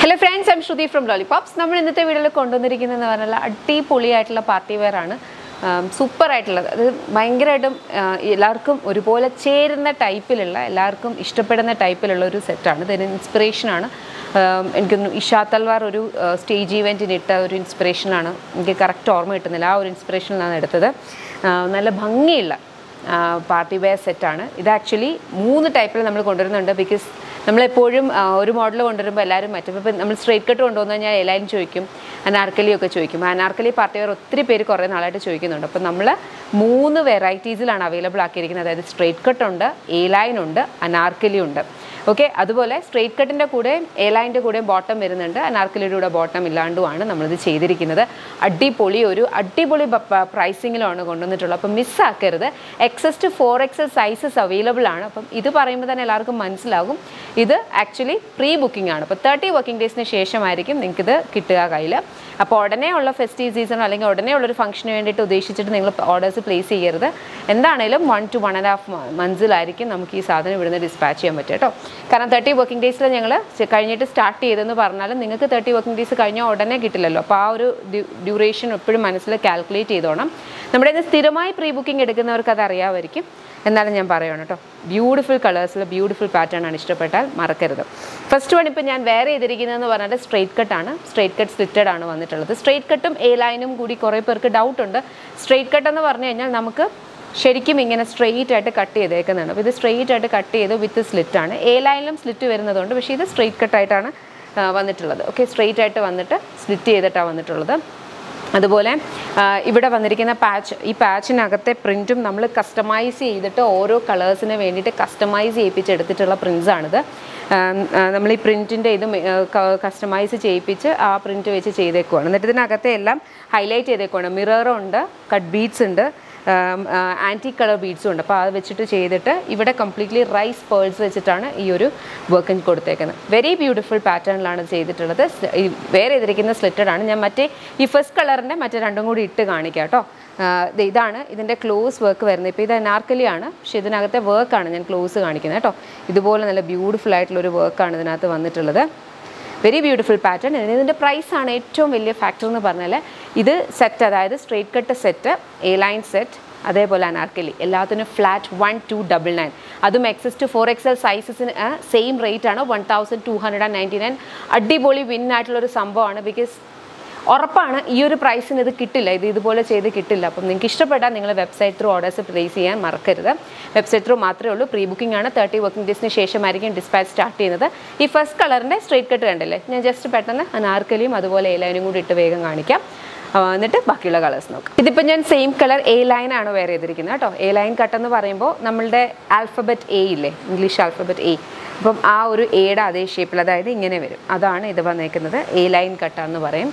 hello friends I'm Shruti from Lollipops നമ്മൾ ഇന്നത്തെ വീഡിയോയിൽ കൊണ്ടുവന്നിരിക്കുന്നതെന്ന് പറഞ്ഞാൽ അടിപൊളിയായിട്ടുള്ള പാർട്ടി വെയർ ആണ് സൂപ്പർ ആയിട്ടുള്ളത് അത് ഭയങ്കരമായിട്ടും ആ, എല്ലാവർക്കും ഒരുപോലെ ചേരുന്ന ടൈപ്പിലുള്ള എല്ലാവർക്കും ഇഷ്ടപ്പെടുന്ന ടൈപ്പിലുള്ള ഒരു സെറ്റാണ് ഇതിന് ഇൻസ്പിറേഷനാണ് എനിക്കൊന്ന് ഇഷാ തൽവാർ ഒരു സ്റ്റേജ് ഈവൻറ്റിന് ഇട്ട ഒരു ഇൻസ്പിറേഷനാണ് എനിക്ക് കറക്റ്റ് ഓർമ്മ കിട്ടുന്നില്ല ആ ഒരു ഇൻസ്പിറേഷനിലാണ് എടുത്തത് ആ, നല്ല ഭംഗിയുള്ള പാർട്ടി വെയർ സെറ്റാണ് ഇത് ആക്ച്വലി മൂന്ന് ടൈപ്പിൽ നമ്മൾ കൊണ്ടുവരുന്നുണ്ട് ബിക്കോസ് നമ്മളെപ്പോഴും ആ, ഒരു മോഡൽ കൊണ്ടുവരുമ്പോൾ എല്ലാവരും മറ്റും ഇപ്പം നമ്മൾ സ്ട്രേറ്റ് കട്ട് കൊണ്ടുവന്നു കഴിഞ്ഞാൽ എല്ലാവരും ചോദിക്കും അനാർക്കലി ഒക്കെ ചോദിക്കും അനാർക്കലി പാർട്ടി വെയർ ഒത്തിരി പേര് കുറേ നാളായിട്ട് ചോദിക്കുന്നുണ്ട് അപ്പം നമ്മൾ മൂന്ന് വെറൈറ്റീസിലാണ് അവൈലബിൾ ആക്കിയിരിക്കുന്നത് അതായത് സ്ട്രേറ്റ് കട്ട് ഉണ്ട് എ ലൈൻ ഉണ്ട് അനാർക്കലി ഉണ്ട് ഓക്കെ അതുപോലെ സ്ട്രേറ്റ് കട്ടിൻ്റെ കൂടെ എ ലൈൻ്റെ കൂടെ ബോട്ടം വരുന്നുണ്ട് അനാർക്കലിയുടെ കൂടെ ബോട്ടം ഇല്ലാണ്ടുമാണ് നമ്മളിത് ചെയ്തിരിക്കുന്നത് അടിപൊളി ഒരു അടിപൊളി പ്രൈസിങ്ങിലാണ് കൊണ്ടുവന്നിട്ടുള്ളത് അപ്പം മിസ്സാക്കരുത് XS to four XL sizes available ആണ് അപ്പം ഇത് പറയുമ്പോൾ തന്നെ എല്ലാവർക്കും മനസ്സിലാകും ഇത് ആക്ച്വലി പ്രീ ബുക്കിംഗ് ആണ് അപ്പോൾ തേർട്ടി വർക്കിംഗ് ഡേയ്സിന് ശേഷമായിരിക്കും നിങ്ങൾക്കിത് കിട്ടുക കയ്യിൽ അപ്പോൾ ഉടനെ ഉള്ള ഫെസ്റ്റീവ് സീസണോ അല്ലെങ്കിൽ ഉടനെ ഉള്ളൊരു ഫംഗ്ഷന് വേണ്ടിയിട്ട് ഉദ്ദേശിച്ചിട്ട് നിങ്ങൾ ഓർഡേഴ്സ് പ്ലേസ് ചെയ്യരുത് എന്താണേലും one to one and half മന്ത്സിലായിരിക്കും നമുക്ക് ഈ സാധനം ഇവിടുന്ന് ഡിസ്പാച്ച് ചെയ്യാൻ പറ്റുക കേട്ടോ കാരണം തേർട്ടി വർക്കിംഗ് ഡേയ്സിൽ ഞങ്ങൾ കഴിഞ്ഞിട്ട് സ്റ്റാർട്ട് ചെയ്തെന്ന് പറഞ്ഞാലും നിങ്ങൾക്ക് തേർട്ടി വർക്കിംഗ് ഡേയ്സ് കഴിഞ്ഞാൽ ഉടനെ കിട്ടില്ലല്ലോ അപ്പോൾ ആ ഒരു ഡ്യൂറേഷൻ എപ്പോഴും മനസ്സിൽ കാൽക്കുലേറ്റ് ചെയ്തോണം നമ്മുടെ ഇന്ന് സ്ഥിരമായി പ്രീ ബുക്കിംഗ് എടുക്കുന്നവർക്ക് അത് അറിയാമായിരിക്കും എന്നാലും ഞാൻ പറയുകയാണ് കേട്ടോ ബ്യൂട്ടിഫുൾ കളേഴ്സിൽ ബ്യൂട്ടിഫുൾ പാറ്റേൺ ആണ് ഇഷ്ടപ്പെട്ടാൽ മറക്കരുത് ഫസ്റ്റ് വൺ ഇപ്പോൾ ഞാൻ വേറെ ചെയ്തിരിക്കുന്നതെന്ന് പറഞ്ഞാൽ സ്ട്രേറ്റ് കട്ടാണ് സ്ട്രേറ്റ് കട്ട് സ്ലിറ്റഡ് ആണ് വന്നിട്ടുള്ളത് സ്ട്രേറ്റ് കട്ടും എ ലൈനും കൂടി കുറേ പേർക്ക് ഡൗട്ട് ഉണ്ട് സ്ട്രേറ്റ് കട്ട് എന്ന് പറഞ്ഞു കഴിഞ്ഞാൽ നമുക്ക് ശരിക്കും ഇങ്ങനെ സ്ട്രെയിറ്റ് ആയിട്ട് കട്ട് ചെയ്തേക്കുന്നതാണ് അപ്പോൾ ഇത് സ്ട്രെയിറ്റ് ആയിട്ട് കട്ട് ചെയ്ത് വിത്ത് സ്ലിറ്റ് ആണ് എ ലൈനിലും സ്ലിറ്റ് വരുന്നതുകൊണ്ട് പക്ഷേ ഇത് സ്ട്രെയിറ്റ് കട്ടായിട്ടാണ് വന്നിട്ടുള്ളത് ഓക്കെ സ്ട്രെയിറ്റ് ആയിട്ട് വന്നിട്ട് സ്ലിറ്റ് ചെയ്തിട്ടാണ് വന്നിട്ടുള്ളത് അതുപോലെ ആ, ഇവിടെ വന്നിരിക്കുന്ന പാച്ച് ഈ പാച്ചിനകത്തെ പ്രിൻറ്റും നമ്മൾ കസ്റ്റമൈസ് ചെയ്തിട്ട് ഓരോ കളേഴ്സിന് വേണ്ടിയിട്ട് കസ്റ്റമൈസ് ചെയ്യിപ്പിച്ചെടുത്തിട്ടുള്ള പ്രിൻസാണിത് നമ്മൾ ഈ പ്രിൻറ്റിൻ്റെ ഇത് കസ്റ്റമൈസ് ചെയ്യിപ്പിച്ച് ആ പ്രിൻറ്റ് വെച്ച് ചെയ്തേക്കുവാണ് എന്നിട്ട് ഇതിനകത്തെ എല്ലാം ഹൈലൈറ്റ് ചെയ്തേക്കുവാണ് മിററുണ്ട് കട്ട് ബീഡ്സ് ഉണ്ട് ആൻറ്റി കളർ ബീഡ്സും ഉണ്ട് അപ്പോൾ അത് വെച്ചിട്ട് ചെയ്തിട്ട് ഇവിടെ കംപ്ലീറ്റ്ലി റൈസ് പേൾസ് വെച്ചിട്ടാണ് ഈ ഒരു വർക്ക് കൊടുത്തേക്കുന്നത് വെരി ബ്യൂട്ടിഫുൾ പാറ്റേണിലാണ് ചെയ്തിട്ടുള്ളത് സ് ഈ വേറെ ചെയ്തിരിക്കുന്ന സ്ലിറ്റഡ് ആണ് ഞാൻ മറ്റേ ഈ ഫസ്റ്റ് കളറിൻ്റെ മറ്റേ രണ്ടും കൂടി ഇട്ട് കാണിക്കാം കേട്ടോ ആ, ദേ ഇതാണ് ഇതിൻ്റെ ക്ലോസ് വർക്ക് വരുന്നത് ഇപ്പോൾ ഇത് അനാർക്കലിയാണ് പക്ഷേ ഇതിനകത്തെ വർക്കാണ് ഞാൻ ക്ലോസ് കാണിക്കുന്നത് കേട്ടോ ഇതുപോലെ നല്ല ബ്യൂട്ടിഫുൾ ആയിട്ടുള്ളൊരു വർക്കാണ് ഇതിനകത്ത് വന്നിട്ടുള്ളത് വെരി ബ്യൂട്ടിഫുൾ പാറ്റേൺ ഇതിൻ്റെ പ്രൈസാണ് ഏറ്റവും വലിയ ഫാക്ടർ എന്ന് പറഞ്ഞാൽ ഇത് സെറ്റ് അതായത് straight cut set A line set അതേപോലെ അനാർക്കലി എല്ലാത്തിനും flat one two double nine അതും എക്സസ് ടു ഫോർ എക്സൽ സൈസസിന് സെയിം റേറ്റ് ആണ് one thousand two hundred and ninety nine അടിപൊളി വിൻ ആയിട്ടുള്ളൊരു സംഭവമാണ് ബിക്കോസ് ഉറപ്പാണ് ഈ ഒരു പ്രൈസിന് ഇത് കിട്ടില്ല ഇത് ഇതുപോലെ ചെയ്ത് കിട്ടില്ല അപ്പം നിങ്ങൾക്ക് ഇഷ്ടപ്പെട്ടാൽ നിങ്ങൾ വെബ്സൈറ്റ് ത്രൂ ഓർഡേഴ്സ് പ്ലേസ് ചെയ്യാൻ മറക്കരുത് വെബ്സൈറ്റ് ത്രൂ മാത്രമേ ഉള്ളൂ പ്രീ ബുക്കിംഗ് ആണ് തേർട്ടി വർക്കിംഗ് ഡേയ്സിന് ശേഷമായിരിക്കും ഡിസ്പാച്ച് സ്റ്റാർട്ട് ചെയ്യുന്നത് ഈ ഫസ്റ്റ് കളറിൻ്റെ സ്ട്രേറ്റ് കട്ട് കണ്ടില്ലേ ഞാൻ ജസ്റ്റ് പെട്ടെന്ന് അനാർക്കലിയും അതുപോലെ എലൈനും കൂടി ഇട്ട് വേഗം കാണിക്കാം ആ, എന്നിട്ട് ബാക്കിയുള്ള കളേഴ്സ് നോക്കാം ഇതിപ്പോൾ ഞാൻ സെയിം കളർ എ ലൈൻ ആണ് വെയർ ചെയ്തിരിക്കുന്നത് കേട്ടോ എ ലൈൻ കട്ട് എന്ന് പറയുമ്പോൾ നമ്മളുടെ ആൽഫബറ്റ് എ ഇല്ലേ ഇംഗ്ലീഷ് ആൽഫബറ്റ് എ അപ്പം ആ ഒരു എയുടെ അതേ ഷേപ്പിൽ അതായത് ഇങ്ങനെ വരും അതാണ് ഇത് വന്നേക്കുന്നത് എ ലൈൻ കട്ടാന്ന് പറയും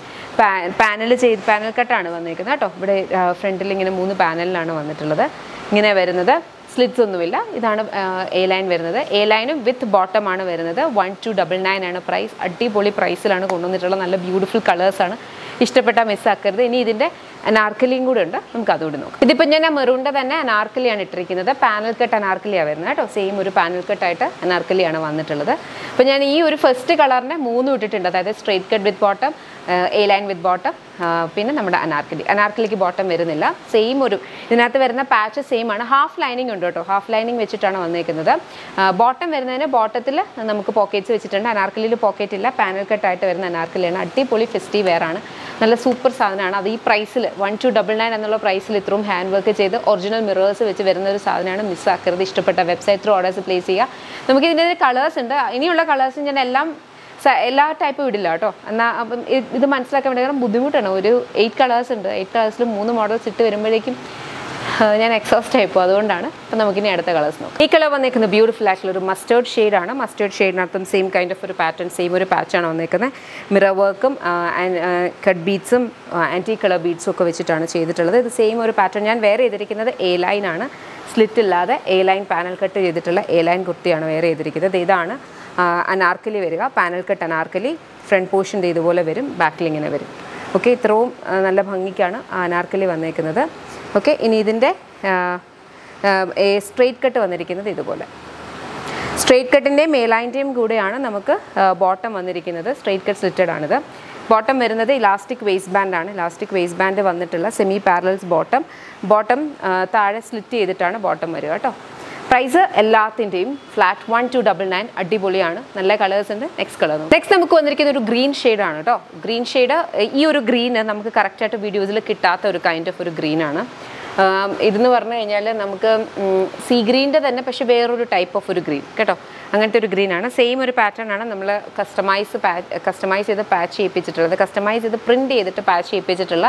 പാനൽ ചെയ്ത് പാനൽ കട്ടാണ് വന്നേക്കുന്നത് കേട്ടോ ഇവിടെ ഫ്രണ്ടിൽ ഇങ്ങനെ മൂന്ന് പാനലിലാണ് വന്നിട്ടുള്ളത് ഇങ്ങനെ വരുന്നത് സ്ലിറ്റ്സ് ഒന്നുമില്ല ഇതാണ് എ ലൈൻ വരുന്നത് എ ലൈനും വിത്ത് ബോട്ടം ആണ് വരുന്നത് വൺ ടു ഡബിൾ നയൻ ആണ് പ്രൈസ് അടിപൊളി പ്രൈസിലാണ് കൊണ്ടുവന്നിട്ടുള്ളത് നല്ല ബ്യൂട്ടിഫുൾ കളേഴ്സാണ് ഇഷ്ടപ്പെട്ട മിസ്സാക്കരുത് ഇനി ഇതിൻ്റെ അനാർക്കലിയും കൂടെ ഉണ്ട് നമുക്ക് അതുകൂടി നോക്കാം ഇതിപ്പോൾ ഞാൻ മെറൂണിൻ്റെ തന്നെ അനാർക്കലിയാണ് ഇട്ടിരിക്കുന്നത് പാനൽ കട്ട് അനാർക്കലിയാണ് വരുന്നത് കേട്ടോ സെയിം ഒരു പാനൽ കട്ടായിട്ട് അനാർക്കലിയാണ് വന്നിട്ടുള്ളത് അപ്പോൾ ഞാൻ ഈ ഒരു ഫസ്റ്റ് കളറിൻ്റെ മൂന്നും ഇട്ടിട്ടുണ്ട് അതായത് straight cut with bottom A line with bottom പിന്നെ നമ്മുടെ അനാർക്കലി അനാർക്കലിക്ക് ബോട്ടം വരുന്നില്ല സെയിം ഒരു ഇതിനകത്ത് വരുന്ന പാച്ച് സെയിം ആണ് ഹാഫ് ലൈനിങ് ഉണ്ട് കേട്ടോ ഹാഫ് ലൈനിങ് വെച്ചിട്ടാണ് വന്നേക്കുന്നത് ബോട്ടം വരുന്നതിന് ബോട്ടത്തിൽ നമുക്ക് പോക്കറ്റ്സ് വെച്ചിട്ടുണ്ട് അനാർക്കലിയിൽ പോക്കറ്റ് ഇല്ല പാനൽ കട്ടായിട്ട് വരുന്ന അനാർക്കലിയാണ് അടിപൊളി ഫെസ്റ്റീവ് വെയർ ആണ് നല്ല സൂപ്പർ സാധനമാണ് അത് ഈ പ്രൈസിൽ വൺ ടു ഡബിൾ നയൻ എന്നുള്ള പ്രൈസിൽ ഇത്രയും ഹാൻഡ് വർക്ക് ചെയ്ത് ഒറിജിനൽ മിറേഴ്സ് വെച്ച് വരുന്ന ഒരു സാധനമാണ് മിസ്സാക്കരുത് ഇഷ്ടപ്പെട്ട വെബ്സൈറ്റ് ത്രൂ ഓർഡേഴ്സ് പ്ലേസ് ചെയ്യുക നമുക്ക് ഇതിൻ്റെ കളേഴ്സ് ഉണ്ട് ഇനിയുള്ള കളേഴ്സ് ഞാൻ എല്ലാം സ- എല്ലാ ടൈപ്പും ഇടില്ല കേട്ടോ എന്നാൽ അപ്പം ഇ- ഇത് മനസ്സിലാക്കാൻ വേണ്ടി കാരണം ബുദ്ധിമുട്ടാണ് ഒരു എയ്റ്റ് കളേഴ്സ് ഉണ്ട് എയ്റ്റ് കളേഴ്സിൽ മൂന്ന് മോഡൽസ് ഇട്ട് വരുമ്പോഴേക്കും ആ, ഞാൻ എക്സോസ്റ്റ് ആയിപ്പോൾ അതുകൊണ്ടാണ് അപ്പം നമുക്കിനി അടുത്ത കളേഴ്സ് നോക്കാം ഈ കളർ വന്നേക്കുന്നത് ബ്യൂട്ടിഫുൾ ആയിട്ടുള്ള ഒരു മസ്റ്റേർഡ് ഷെയ്ഡാണ് മസ്റ്റേർഡ് ഷെയ്ഡിനകത്തും സെയിം കൈൻഡ് ഓഫ് ഒരു പാറ്റേൺ സെയിം ഒരു പാച്ചാണ് വന്നേക്കുന്നത് മിറർ വർക്കും കട്ട് ബീഡ്സും ആൻറ്റി കളർ ബീഡ്സും ഒക്കെ വെച്ചിട്ടാണ് ചെയ്തിട്ടുള്ളത് ഇത് സെയിം ഒരു പാറ്റേൺ ഞാൻ വേറെ ചെയ്തിരിക്കുന്നത് എ ലൈൻ ആണ് സ്ലിറ്റ് ഇല്ലാതെ എ ലൈൻ പാനൽ കട്ട് ചെയ്തിട്ടുള്ള എ ലൈൻ കുർത്തിയാണ് വേറെ ചെയ്തിരിക്കുന്നത് ഇതാണ് ആ, അനാർക്കലി വരിക പാനൽ കട്ട് അനാർക്കലി ഫ്രണ്ട് പോർഷൻ്റെ ഇതുപോലെ വരും ബാക്കിൽ ഇങ്ങനെ വരും ഓക്കെ ഇത്രയും ആ, നല്ല ഭംഗിക്കാണ് ആ അനാർക്കലി വന്നേക്കുന്നത് ഓക്കെ ഇനി ഇതിൻ്റെ സ്ട്രെയിറ്റ് കട്ട് വന്നിരിക്കുന്നത് ഇതുപോലെ സ്ട്രെയിറ്റ് കട്ടിൻ്റെയും മേലൈൻ്റെയും കൂടെയാണ് നമുക്ക് ബോട്ടം വന്നിരിക്കുന്നത് സ്ട്രെയിറ്റ് കട്ട് സ്ലിറ്റഡ് ആണിത് ബോട്ടം വരുന്നത് ഇലാസ്റ്റിക് വേസ്റ്റ് ബാൻഡ് ആണ് ഇലാസ്റ്റിക് വേസ്റ്റ് ബാൻഡ് വന്നിട്ടുള്ള സെമി പാരലൽസ് ബോട്ടം ബോട്ടം താഴെ സ്ലിറ്റ് ചെയ്തിട്ടാണ് ബോട്ടം വരിക കേട്ടോ പ്രൈസ് എല്ലാത്തിൻ്റെയും flat one two double nine അടിപൊളിയാണ് നല്ല കളേഴ്സ് ഉണ്ട് നെക്സ്റ്റ് കളർ നെക്സ്റ്റ് നമുക്ക് വന്നിരിക്കുന്ന ഒരു ഗ്രീൻ ആണ് കേട്ടോ ഗ്രീൻ ഷെയ്ഡ് ഈ ഒരു ഗ്രീന് നമുക്ക് കറക്റ്റായിട്ട് വീഡിയോസിൽ കിട്ടാത്ത ഒരു കൈൻഡ് ഓഫ് ഒരു ഗ്രീനാണ് ഇതെന്ന് പറഞ്ഞു കഴിഞ്ഞാൽ നമുക്ക് സീ ഗ്രീൻ്റെ തന്നെ പക്ഷേ വേറൊരു ടൈപ്പ് ഓഫ് ഒരു ഗ്രീൻ കേട്ടോ അങ്ങനത്തെ ഒരു ഗ്രീൻ ആണ് സെയിം ഒരു പാറ്റേൺ ആണ് നമ്മൾ കസ്റ്റമൈസ് കസ്റ്റമൈസ് ചെയ്ത് പാച്ച് ചെയ്യിപ്പിച്ചിട്ടുള്ളത് കസ്റ്റമൈസ് ചെയ്ത് പ്രിൻറ്റ് ചെയ്തിട്ട് പാച്ച് ചെയ്യിപ്പിച്ചിട്ടുള്ള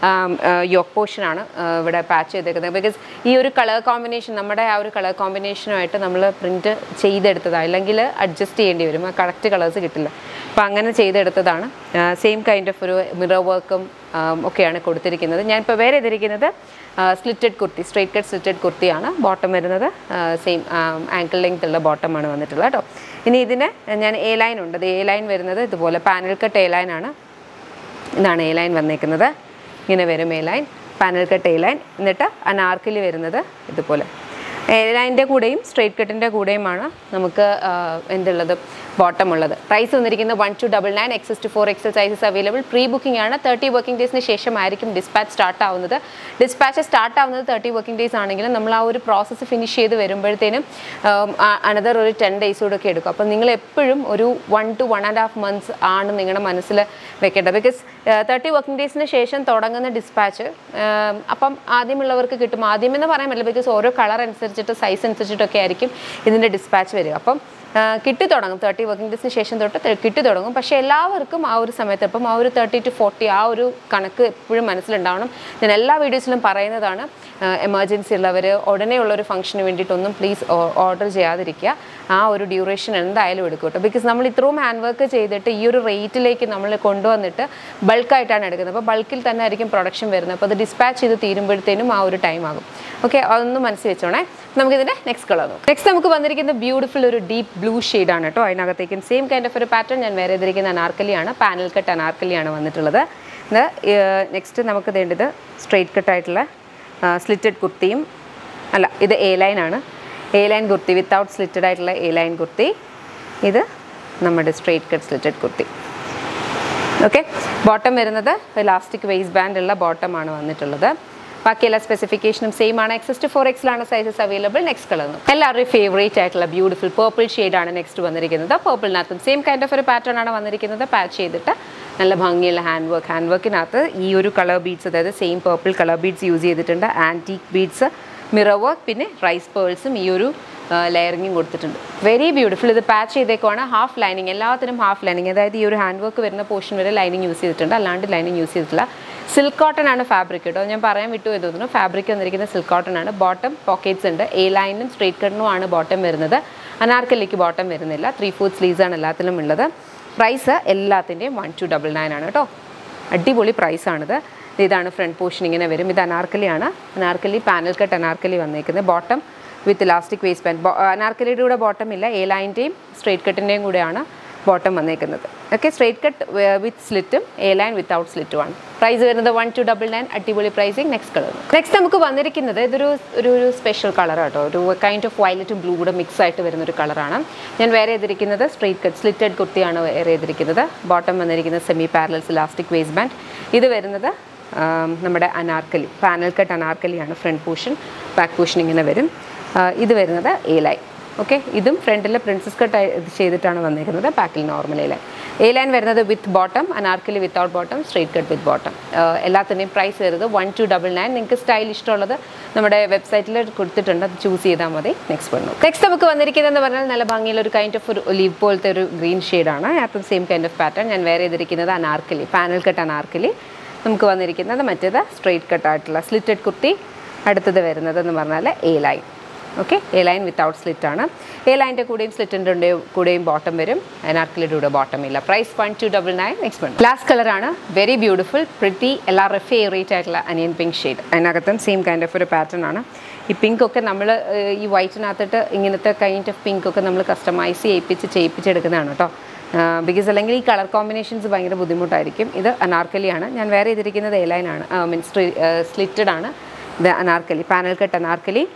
യോക്ക് പോർഷനാണ് ഇവിടെ പാച്ച് ചെയ്തേക്കുന്നത് ബിക്കോസ് ഈ ഒരു കളർ കോമ്പിനേഷൻ നമ്മുടെ ആ ഒരു കളർ കോമ്പിനേഷനുമായിട്ട് നമ്മൾ പ്രിൻറ്റ് ചെയ്തെടുത്തതാണ് അല്ലെങ്കിൽ അഡ്ജസ്റ്റ് ചെയ്യേണ്ടി വരും ആ കറക്റ്റ് കളേഴ്സ് കിട്ടില്ല അപ്പോൾ അങ്ങനെ ചെയ്തെടുത്തതാണ് സെയിം കൈൻഡ് ഓഫ് ഒരു മിറർ വർക്കും ഒക്കെയാണ് കൊടുത്തിരിക്കുന്നത് ഞാനിപ്പോൾ വേറെ ചെയ്തിരിക്കുന്നത് slitted kurti straight cut slitted കുർത്തിയാണ് ബോട്ടം വരുന്നത് സെയിം ആങ്കിൾ ലെങ്ത് ഉള്ള ബോട്ടമാണ് വന്നിട്ടുള്ളത് കേട്ടോ ഇനി ഇതിന് ഞാൻ എ ലൈൻ ഉണ്ട് അത് എ ലൈൻ വരുന്നത് ഇതുപോലെ പാനൽ കട്ട് എ ലൈൻ ആണ് ഇതാണ് എ ലൈൻ വന്നേക്കുന്നത് ഇങ്ങനെ വരും A line panel cut A line എന്നിട്ട് അനാർക്കിലി വരുന്നത് ഇതുപോലെ എ ലൈൻ്റെ കൂടെയും സ്ട്രേറ്റ് കട്ടിൻ്റെ കൂടെയുമാണ് നമുക്ക് ആ, എന്തുള്ളത് ബോട്ടം ഉള്ളത് പ്രൈസ് വന്നിരിക്കുന്നത് one two double nine XS to four XL sizes available pre booking ആണ് തേർട്ടി വർക്കിംഗ് ഡേയ്സിന് ശേഷമായിരിക്കും ഡിസ്പാച്ച് സ്റ്റാർട്ട് ആവുന്നത് ഡിസ്പാച്ച് സ്റ്റാർട്ട് ആവുന്നത് തേർട്ടി വർക്കിംഗ് ഡേയ്സ് ആണെങ്കിലും നമ്മൾ ആ ഒരു പ്രോസസ്സ് ഫിനിഷ് ചെയ്ത് വരുമ്പോഴത്തേനും അനദർ ഒരു ടെൻ ഡേയ്സ് കൂടെ ഒക്കെ എടുക്കും അപ്പം നിങ്ങൾ എപ്പോഴും ഒരു one to one and half months ആണ് നിങ്ങളുടെ മനസ്സിൽ വെക്കേണ്ടത് ബിക്കോസ് തേർട്ടി വർക്കിംഗ് ഡേയ്സിന് ശേഷം തുടങ്ങുന്ന ഡിസ്പാച്ച് അപ്പം ആദ്യമുള്ളവർക്ക് കിട്ടും ആദ്യം എന്ന് പറയാൻ പറ്റില്ല ബിക്കോസ് ഓരോ കളർ അനുസരിച്ചിട്ട് സൈസ് അനുസരിച്ചിട്ടൊക്കെ ആയിരിക്കും ഇതിൻ്റെ ഡിസ്പാച്ച് വരിക അപ്പം ആ, കിട്ടി തുടങ്ങും തേർട്ടി വർക്കിംഗ് ഡേയ്സിന് ശേഷം തൊട്ട് തെ- കിട്ടി തുടങ്ങും പക്ഷേ എല്ലാവർക്കും ആ ഒരു സമയത്ത് ഇപ്പം ആ ഒരു തേർട്ടി ടു ഫോർട്ടി ആ ഒരു കണക്ക് എപ്പോഴും മനസ്സിലുണ്ടാവണം ഞാൻ എല്ലാ വീഡിയോസിലും പറയുന്നതാണ് എമർജൻസി ഉള്ളവർ ഉടനെ ഉള്ള ഒരു ഫംഗ്ഷന് വേണ്ടിയിട്ടൊന്നും പ്ലീസ് ഓർഡർ ചെയ്യാതിരിക്കുക ആ ഒരു ഡ്യൂറേഷൻ എന്തായാലും എടുക്കും കേട്ടോ ബിക്കോസ് നമ്മൾ ഇത്രയും ഹാൻഡ് വർക്ക് ചെയ്തിട്ട് ഈ ഒരു റേറ്റിലേക്ക് നമ്മൾ കൊണ്ടുവന്നിട്ട് ബൾക്കായിട്ടാണ് എടുക്കുന്നത് അപ്പോൾ ബൾക്കിൽ തന്നെ ആയിരിക്കും പ്രൊഡക്ഷൻ വരുന്നത് അപ്പോൾ അത് ഡിസ്പാച്ച് ചെയ്ത് തീരുമ്പോഴത്തേനും ആ ഒരു ടൈം ആകും ഓക്കെ അതൊന്ന് മനസ്സിൽ വെച്ചോണേ നമുക്കിതിൻ്റെ നെക്സ്റ്റ് കളർ നോക്കാം നെക്സ്റ്റ് നമുക്ക് വന്നിരിക്കുന്ന ബ്യൂട്ടിഫുൾ ഒരു ഡീപ്പ് ബ്ലൂ ആണ് കേട്ടോ അതിനകത്തേക്കും സെയിം കൈൻഡ് ഓഫ് ഒരു പാറ്റേൺ ഞാൻ വേറെ ചെയ്തിരിക്കുന്ന അനാർക്കലിയാണ് പാനൽ കട്ട് അനാർക്കലിയാണ് വന്നിട്ടുള്ളത് ഇത് നെക്സ്റ്റ് നമുക്ക് വേണ്ടത് സ്ട്രെയിറ്റ് കട്ടായിട്ടുള്ള സ്ലിറ്റഡ് കുർത്തിയും അല്ല ഇത് എ ലൈൻ ആണ് A line kurti without slitted ആയിട്ടുള്ള എ ലൈൻ കുർത്തി ഇത് നമ്മുടെ straight cut slitted kurti okay bottom വരുന്നത് ഇലാസ്റ്റിക് വേസ്റ്റ് ബാൻഡ് ഉള്ള ബോട്ടമാണ് വന്നിട്ടുള്ളത് ബാക്കി എല്ലാ സ്പെസിഫിക്കേഷനും സെയിം ആണ് എക്സസ് ടു ഫോർ എക്സിലാണ് സൈസസ് അവൈലബിൾ നെക്സ്റ്റ് കളർ എല്ലാവരുടെയും ഫേവറേറ്റ് ആയിട്ടുള്ള ബ്യൂട്ടിഫുൾ പേർപ്പിൾ ആണ് നെക്സ്റ്റ് വന്നിരിക്കുന്നത് പേർപ്പിളിനകത്തും സെയിം കൈൻഡ് ഓഫ് ഒരു പാറ്റേൺ ആണ് വന്നിരിക്കുന്നത് പാച്ച് ചെയ്തിട്ട് നല്ല ഭംഗിയുള്ള ഹാൻഡ് വർക്ക് ഹാൻഡ് വർക്കിനകത്ത് ഈ ഒരു കളർ ബീഡ്സ് അതായത് same purple colour beads use ചെയ്തിട്ടുണ്ട് ആൻറ്റീക് ബീഡ്സ് മിറർ വർക്ക് പിന്നെ റൈസ് പേൾസും ഈ ഒരു ലെയറിങ്ങും കൊടുത്തിട്ടുണ്ട് വെരി ബ്യൂട്ടിഫുൾ ഇത് പാച്ച് ചെയ്തേക്കുവാണ് ഹാഫ് ലൈനിങ് എല്ലാത്തിനും ഹാഫ് ലൈനിങ് അതായത് ഈ ഒരു ഹാൻഡ് വർക്ക് വരുന്ന പോർഷൻ വരെ ലൈനിങ് യൂസ് ചെയ്തിട്ടുണ്ട് അല്ലാണ്ട് ലൈനിങ് യൂസ് ചെയ്തിട്ടില്ല സിൽക്ക് കോട്ടൺ ആണ് ഫാബ്രിക് കേട്ടോ ഞാൻ പറയാൻ വിട്ടു എന്ന് തോന്നുന്നു ഫാബ്രിക് വന്നിരിക്കുന്ന സിൽക്ക് കോട്ടൺ ആണ് ബോട്ടം പോക്കറ്റ്സ് ഉണ്ട് എ ലൈനും സ്ട്രേറ്റ് കട്ടിനും ആണ് ബോട്ടം വരുന്നത് അനാർക്കലിക്ക് ബോട്ടം വരുന്നില്ല ത്രീ ഫോർത്ത് സ്ലീവ്സ് ആണ് എല്ലാത്തിലും ഉള്ളത് പ്രൈസ് എല്ലാത്തിൻ്റെയും വൺ ടു ഡബിൾ നയൻ ആണ് കേട്ടോ അടിപൊളി പ്രൈസാണിത് ഇതാണ് ഫ്രണ്ട് പോർഷൻ ഇങ്ങനെ വരും ഇത് അനാർക്കലിയാണ് അനാർക്കലി പാനൽ കട്ട് അനാർക്കലി വന്നേക്കുന്നത് bottom with elastic waist pant അനാർക്കലിയുടെ കൂടെ ബോട്ടം ഇല്ല എ ലൈൻ്റെയും സ്ട്രേറ്റ് കട്ടിൻ്റെയും കൂടെയാണ് ബോട്ടം വന്നേക്കുന്നത് ഓക്കെ സ്ട്രേറ്റ് കട്ട് വിത്ത് സ്ലിറ്റും എ ലൈൻ വിത്തൗട്ട് സ്ലിറ്റും ആണ് പ്രൈസ് വരുന്നത് വൺ ടു ഡബിൾ നയൻ അടിപൊളി പ്രൈസിങ് നെക്സ്റ്റ് കളർ നെക്സ്റ്റ് നമുക്ക് വന്നിരിക്കുന്നത് ഇതൊരു ഒരു ഒരു സ്പെഷ്യൽ കളർ കേട്ടോ ഒരു കൈൻഡ് ഓഫ് വയലറ്റും ബ്ലൂ കൂടെ മിക്സ് ആയിട്ട് വരുന്ന ഒരു കളറാണ് ഞാൻ വേറെ ചെയ്തിരിക്കുന്നത് സ്ട്രേറ്റ് കട്ട് സ്ലിറ്റഡ് കുർത്തിയാണ് വേറെ ചെയ്തിരിക്കുന്നത് ബോട്ടം വന്നിരിക്കുന്നത് semi parallels elastic waist band ഇത് വരുന്നത് ആം, നമ്മുടെ അനാർക്കലി പാനൽ കട്ട് അനാർക്കലിയാണ് ഫ്രണ്ട് പോർഷൻ ബാക്ക് പോർഷൻ ഇങ്ങനെ വരും ആ, ഇത് വരുന്നത് എ ലൈൻ ഓക്കെ ഇതും ഫ്രണ്ടിൽ പ്രിൻസസ് കട്ട് ഇത് ചെയ്തിട്ടാണ് വന്നിരിക്കുന്നത് ബാക്കിൽ normal A line A line വരുന്നത് with bottom anarkali without bottom straight cut with bottom എല്ലാത്തിൻ്റെയും പ്രൈസ് വരുന്നത് വൺ ടു ഡബിൾ നയൻ നിങ്ങൾക്ക് സ്റ്റൈൽ ഇഷ്ടമുള്ളത് നമ്മുടെ വെബ്സൈറ്റിൽ കൊടുത്തിട്ടുണ്ട് അത് ചൂസ് ചെയ്താൽ മതി നെക്സ്റ്റ് വന്നു നെക്സ്റ്റ് നമുക്ക് വന്നിരിക്കുന്നതെന്ന് പറഞ്ഞാൽ നല്ല ഭംഗിയുള്ള ഒരു കൈൻഡ് ഓഫ് ഒരു ഒലീവ് പോലത്തെ ഒരു ഗ്രീൻ ഷെയ്ഡാണ് അതും സെയിം കൈൻഡ് ഓഫ് പാറ്റേൺ ഞാൻ വേറെ ചെയ്തിരിക്കുന്നത് അനാർക്കലി പാനൽ കട്ട് അനാർക്കലി നമുക്ക് വന്നിരിക്കുന്നത് മറ്റേത് സ്ട്രെയിറ്റ് കട്ടായിട്ടുള്ള സ്ലിറ്റഡ് കുർത്തി അടുത്തത് വരുന്നത് എന്ന് പറഞ്ഞാൽ A line okay A line without slit ആണ് എ ലൈൻ്റെ കൂടെയും സ്ലിറ്റിൻ്റെ കൂടെയും ബോട്ടം വരും അനാർക്കലിയുടെ കൂടെ ബോട്ടം ഇല്ല price one two double nine next one last കളറാണ് വെരി ബ്യൂട്ടിഫുൾ പ്രിറ്റി എല്ലാവരുടെ ഫേവറേറ്റ് ആയിട്ടുള്ള അനിയൻ പിങ്ക് ഷെയ്ഡ് അതിനകത്തും സെയിം കൈൻഡ് ഓഫ് ഒരു പാറ്റേൺ ആണ് ഈ പിങ്ക് ഒക്കെ നമ്മൾ ഈ വൈറ്റിനകത്തിട്ട് ഇങ്ങനത്തെ കൈൻഡ് ഓഫ് പിങ്ക് ഒക്കെ നമ്മൾ കസ്റ്റമൈസ് ചെയ്യിപ്പിച്ച് ചെയ്യിപ്പിച്ചെടുക്കുന്നതാണ് കേട്ടോ ബിക്കോസ് അല്ലെങ്കിൽ ഈ കളർ കോമ്പിനേഷൻസ് ഭയങ്കര ബുദ്ധിമുട്ടായിരിക്കും ഇത് അനാർക്കലിയാണ് ഞാൻ വേറെ ചെയ്തിരിക്കുന്നത് എ ലൈനാണ് മീൻസ് സ്ലിറ്റഡ് ആണ് ഇത് അനാർക്കലി പാനൽ കട്ട് അനാർക്കലി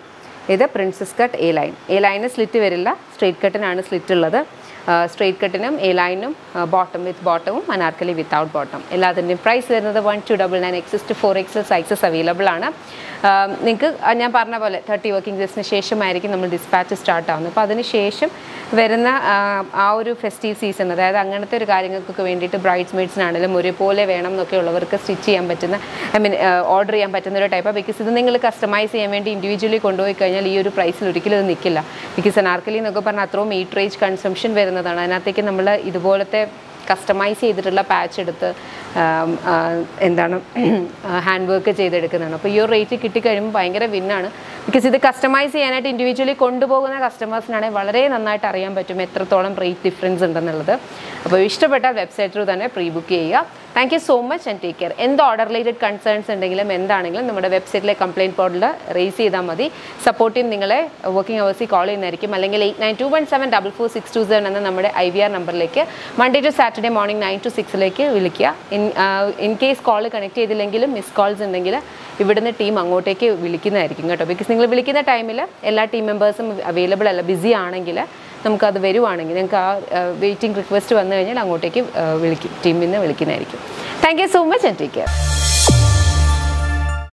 ഇത് princess cut A line A ലൈന് സ്ലിറ്റ് വരില്ല സ്ട്രെയിറ്റ് കട്ടിനാണ് സ്ലിറ്റ് ഉള്ളത് സ്ട്രെയിറ്റ് കട്ടിനും എ ലൈനും ബോട്ടം വിത്ത് ബോട്ടവും അനാർക്കലി വിത്തൗട്ട് ബോട്ടം എല്ലാത്തിൻ്റെയും പ്രൈസ് വരുന്നത് one two double nine XS to four XL sizes available ആണ് നിങ്ങൾക്ക് ഞാൻ പറഞ്ഞ പോലെ തേർട്ടി വർക്കിംഗ് ഡേയ്സിന് ശേഷമായിരിക്കും നമ്മൾ ഡിസ്പാച്ച് സ്റ്റാർട്ട് ആവുന്നത് അപ്പോൾ അതിന് ശേഷം വരുന്ന ആ, ആ ഒരു ഫെസ്റ്റീവ് സീസൺ അതായത് അങ്ങനത്തെ ഒരു കാര്യങ്ങൾക്കൊക്കെ വേണ്ടിയിട്ട് ബ്രൈഡ്സ് മെയ്ഡ്സിനാണെങ്കിലും ഒരുപോലെ വേണം എന്നൊക്കെ ഉള്ളവർക്ക് സ്റ്റിച്ച് ചെയ്യാൻ പറ്റുന്ന ഐ മീൻ ഓർഡർ ചെയ്യാൻ പറ്റുന്ന ഒരു ടൈപ്പാണ് ബിക്കോസ് ഇത് നിങ്ങൾ കസ്റ്റമൈസ് ചെയ്യാൻ വേണ്ടി ഇൻഡിവിജ്വലി കൊണ്ടുപോയി കഴിഞ്ഞാൽ ഈ ഒരു പ്രൈസിൽ ഒരിക്കലും ഇത് നിൽക്കില്ല ബിക്കോസ് അനാർക്കലി എന്നൊക്കെ പറഞ്ഞാൽ അത്രയും മീറ്ററേജ് കൺസംഷൻ വരുന്നതാണ് അതിനകത്തേക്ക് നമ്മൾ ഇതുപോലത്തെ കസ്റ്റമൈസ് ചെയ്തിട്ടുള്ള പാച്ച് എടുത്ത് ആം, ആ, എന്താണ് ഹാൻഡ് വർക്ക് ചെയ്തെടുക്കുന്നതാണ് അപ്പോൾ ഈ ഒരു റേറ്റ് കിട്ടിക്കഴിയുമ്പോൾ ഭയങ്കര വിന്നാണ് ബിക്കോസ് ഇത് കസ്റ്റമൈസ് ചെയ്യാനായിട്ട് ഇൻഡിവിജ്വലി കൊണ്ടുപോകുന്ന കസ്റ്റമേഴ്സിനാണെങ്കിൽ വളരെ നന്നായിട്ട് അറിയാൻ പറ്റും എത്രത്തോളം റേറ്റ് ഡിഫറൻസ് ഉണ്ടെന്നുള്ളത് അപ്പോൾ ഇഷ്ടപ്പെട്ടാൽ വെബ്സൈറ്റ് ത്രൂ തന്നെ പ്രീ ബുക്ക് ചെയ്യുക thank you so much and take care എന്ത് ഓർഡർ റിലേറ്റഡ് കൺസേൺസ് ഉണ്ടെങ്കിലും എന്താണെങ്കിലും നമ്മുടെ വെബ്സൈറ്റിലെ കംപ്ലയിൻറ്റ് പോർട്ടലിൽ റേസ് ചെയ്താൽ മതി സപ്പോർട്ട് ടീം നിങ്ങളെ വർക്കിംഗ് അവേഴ്സിൽ കോൾ ചെയ്യുന്നതായിരിക്കും അല്ലെങ്കിൽ eight nine two one seven double four six two seven എന്ന നമ്മുടെ ഐ വി ആർ നമ്പറിലേക്ക് Monday to Saturday morning nine to സിക്സിലേക്ക് വിളിക്കുക in in case call connect ചെയ്തില്ലെങ്കിലും മിസ് കോൾസ് ഉണ്ടെങ്കിൽ ഇവിടുന്ന് ടീം അങ്ങോട്ടേക്ക് വിളിക്കുന്നതായിരിക്കും കേട്ടോ ബിക്കോസ് നിങ്ങൾ വിളിക്കുന്ന ടൈമിൽ എല്ലാ ടീം മെമ്പേഴ്സും അവൈലബിൾ അല്ല ബിസി ആണെങ്കിൽ നമുക്കത് വരുവാണെങ്കിൽ നിങ്ങൾക്ക് ആ വെയിറ്റിംഗ് റിക്വസ്റ്റ് വന്നു കഴിഞ്ഞാൽ അങ്ങോട്ടേക്ക് ആ, വിളിക്കും ടീമിൽ നിന്ന് വിളിക്കുന്നതായിരിക്കും thank you so much and take care